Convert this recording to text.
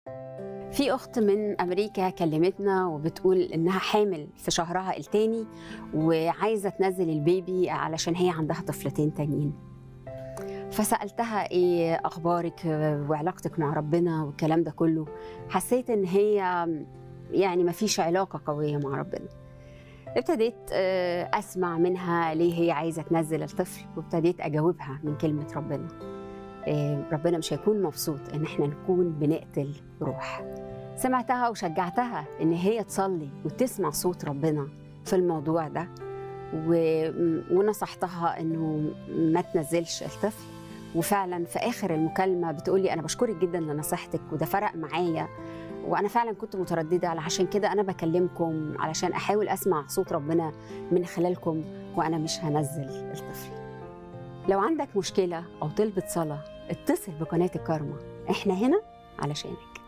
في اخت من امريكا كلمتنا وبتقول انها حامل في شهرها التاني وعايزه تنزل البيبي علشان هي عندها طفلتين تانيين فسالتها ايه اخبارك وعلاقتك مع ربنا والكلام ده كله حسيت ان هي يعني ما فيش علاقه قويه مع ربنا ابتديت آه، اسمع منها ليه هي عايزه تنزل الطفل وابتديت اجاوبها من كلمه ربنا آه، ربنا مش هيكون مبسوط ان احنا نكون بنقتل روح سمعتها وشجعتها ان هي تصلي وتسمع صوت ربنا في الموضوع ده و... ونصحتها انه ما تنزلش الطفل وفعلا في اخر المكالمه بتقولي انا بشكرك جدا لنصيحتك وده فرق معايا وانا فعلا كنت متردده علشان كده انا بكلمكم علشان احاول اسمع صوت ربنا من خلالكم وانا مش هنزل الطفل لو عندك مشكله او طلبة صلاه اتصل بقناه الكارما احنا هنا علشانك